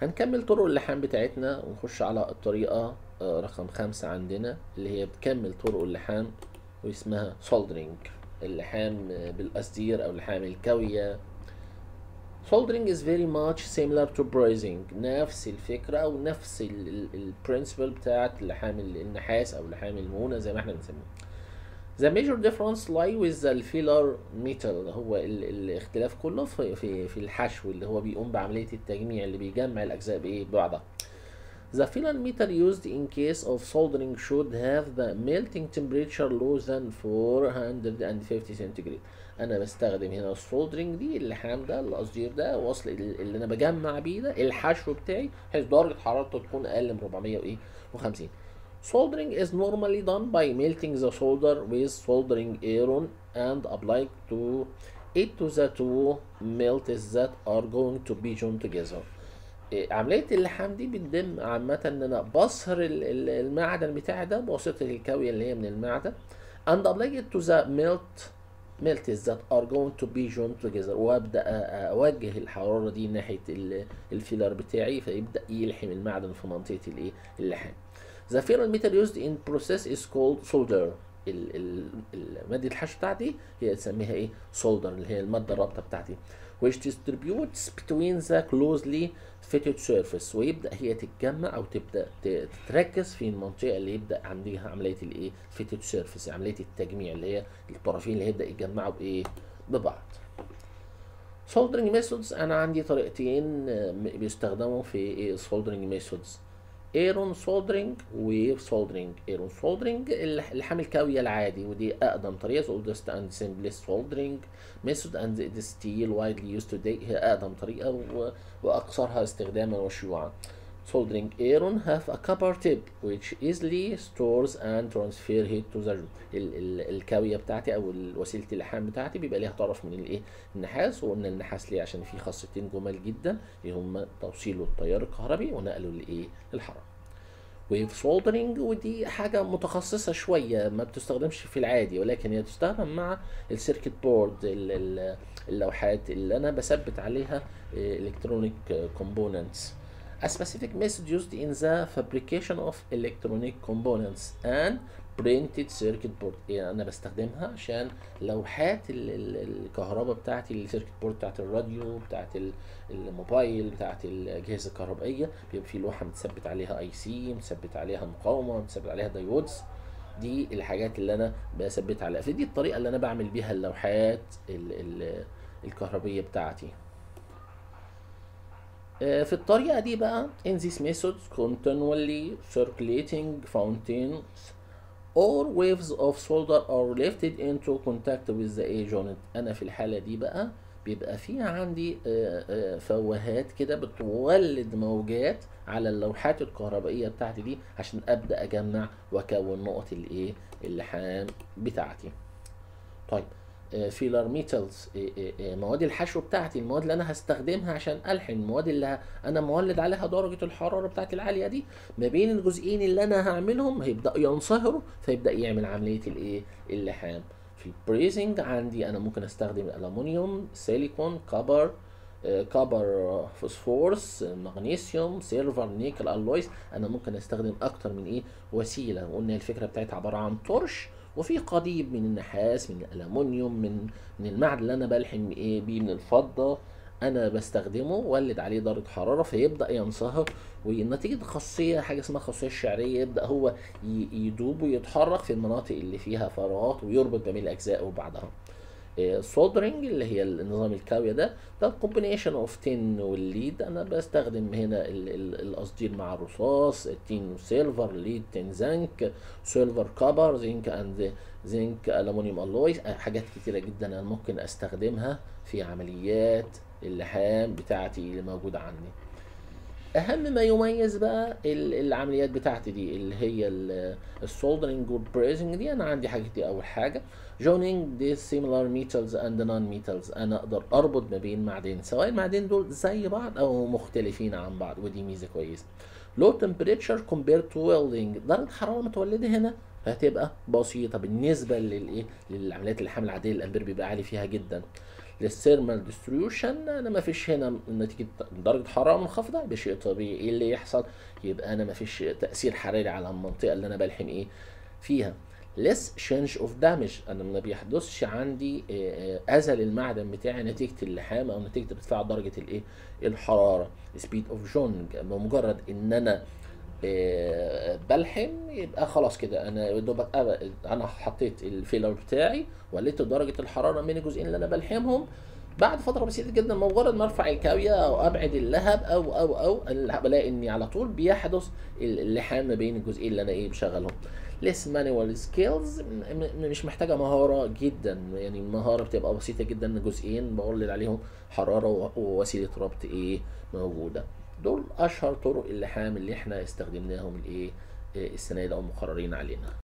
هنكمل طرق اللحام بتاعتنا ونخش على الطريقة آه، رقم خمسة عندنا اللي هي بتكمل طرق اللحام واسمها soldering اللحام آه، بالقصدير أو اللحام الكاوية soldering is very much similar to brazing نفس الفكرة أو نفس البرنسبل بتاعت لحام ال- النحاس أو لحام المونة زي ما احنا بنسميه The major difference lie with the filler metal هو ال الاختلاف كله في, في, في الحشو اللي هو بيقوم بعملية التجميع اللي بيجمع الأجزاء بإيه ببعضها The filler metal used in case of soldering should have the melting temperature lower than 450 centigrade انا بستخدم هنا السولدرنج دي اللحام ده القصدير ده وصل اللي انا بجمع بيه ده الحشو بتاعي بحيث درجة حرارته تكون اقل من 400 وايه و50 Soldering is normally done by melting the solder with soldering iron and applying to it to the two melts that are going to be joined together. إيه، عملية اللحام دي بتتم عامة ان انا بصهر ال- ال- المعدن بتاعي ده بواسطة الكاوية اللي هي من المعدن and apply it to the melt melts that are going to be joined together وابدا أ- اوجه الحرارة دي ناحية ال- الفيلر بتاعي فيبدا يلحم المعدن في منطقة الايه اللحام. The filler metal used in process is called solder. ال- ال- المادة الحشو بتاعتي هي تسميها ايه؟ solder اللي هي المادة الرابطة بتاعتي. which distributes between the closely fitted surface ويبدأ هي تتجمع أو تبدأ ت- تتركز في المنطقة اللي يبدأ عندها عملية الايه؟ fitted surface عملية التجميع اللي هي الطرفين اللي هيبدأ يتجمعوا بإيه؟ ببعض. soldering methods أنا عندي طريقتين آه، م- بيستخدموا في إيه soldering methods. ايرون سولدرينج ويف سولدرينج ايرون سولدرينج اللحام الكاوية العادي ودي اقدم طريقة oldest and simplest soldering method and it is still widely used today هي اقدم طريقة و... واكثرها استخداما وشيوعا soldering iron have a copper tip which easily stores and transfer heat to the ال... ال... الكاوية بتاعتي او ال- وسيلة اللحام بتاعتي بيبقى ليها طرف من الايه النحاس وقلنا النحاس ليه عشان فيه خاصيتين جمال جدا اللي هما توصيله التيار الكهربي ونقله لايه الحرارة ويف سولدرينج ودي حاجة متخصصة شوية ما بتستخدمش في العادي ولكن هي تستخدم مع السيركت بورد ال- ال- اللوحات اللي أنا بثبت عليها الكترونيك كومبوننتس A specific method used in the fabrication of electronic components and printed circuit board يعني أنا بستخدمها عشان لوحات ال- ال- الكهرباء بتاعتي السيركت بورد بتاعت الراديو بتاعت ال- الموبايل بتاعت الأجهزة الكهربائية بيبقى في لوحة متثبت عليها اي سي متثبت عليها مقاومة متثبت عليها دايودز دي الحاجات اللي انا بثبت عليها فدي الطريقة اللي انا بعمل بيها اللوحات ال ال الكهربية بتاعتي آه، في الطريقة دي بقى in this method continually circulating fountains or waves of solder are lifted into contact with the edge on it انا في الحالة دي بقى بيبقى فيها عندي آه، آه، فوهات كده بتولد موجات على اللوحات الكهربائية بتاعتي دي عشان ابدأ اجمع واكون نقط الايه اللحام بتاعتي طيب فيلر ميتالز مواد الحشو بتاعتي المواد اللي انا هستخدمها عشان الحن المواد اللي ه- انا مولد عليها درجه الحراره بتاعتي العاليه دي ما بين الجزئين اللي انا هعملهم هيبداوا ينصهروا فيبدا يعمل عمليه الايه اللحام في البريزنج عندي انا ممكن استخدم الالومنيوم سيليكون كبر آه، كبر فوسفورس مغنيسيوم سيلفر نيكل الويز انا ممكن استخدم اكتر من ايه وسيله وقلنا الفكره بتاعتها عباره عن طرش وفي قضيب من النحاس من الالومنيوم من من المعدن اللي انا بلحم ايه بيه من الفضه انا بستخدمه ولد عليه درجه حراره فيبدا ينصهر ونتيجه خاصيه حاجه اسمها خاصيه الشعريه يبدا هو ي- يدوب ويتحرك في المناطق اللي فيها فراغات ويربط بين الاجزاء وبعضها السولدرنج اللي هي النظام الكاوية ده ده كومبينيشن اوف تين والليد انا بستخدم هنا ال- ال- القصدير مع الرصاص التين سيلفر ليد تين زنك سيلفر كبر زنك اند زنك الومنيوم الويز حاجات كتيرة جدا انا ممكن استخدمها في عمليات اللحام بتاعتي اللي موجودة عندي اهم ما يميز بقى ال- العمليات بتاعتي دي اللي هي السولدرنج والبريزنج دي انا عندي حاجه دي اول حاجه joining the similar metals and non-metals انا اقدر اربط ما بين معدن سواء المعدن دول زي بعض او مختلفين عن بعض ودي ميزه كويسه low temperature compared to welding درجه الحراره المتولده هنا هتبقى بسيطه بالنسبه للايه للعمليات اللحام العاديه الامبير بيبقى عالي فيها جدا للثيرمال ديستريوشن انا ما فيش هنا نتيجه درجه حراره منخفضه بشيء طبيعي ايه اللي يحصل يبقى انا ما فيش تاثير حراري على المنطقه اللي انا بلحم ايه فيها less change of damage انا ما بيحدثش عندي آه، آه، اذى للمعدن بتاعي نتيجه اللحام او نتيجه ارتفاع درجه الايه الحراره speed of joining بمجرد ان انا آه، بلحم يبقى خلاص كده انا يا دوبك أب- انا حطيت الفيلر بتاعي وقلت درجه الحراره من الجزئين اللي انا بلحمهم بعد فتره بسيطه جدا مجرد ما ارفع الكاويه او ابعد اللهب او او او ال- بلاقي اني على طول بيحدث اللحام ما بين الجزئين اللي انا ايه بشغلهم ليس مانوال سكيلز مش محتاجه مهاره جدا يعني المهاره بتبقى بسيطه جدا جزئين بقلل عليهم حراره و- ووسيله ربط ايه موجوده دول اشهر طرق اللحام اللي احنا استخدمناهم الايه إيه السنه دي او مقررين علينا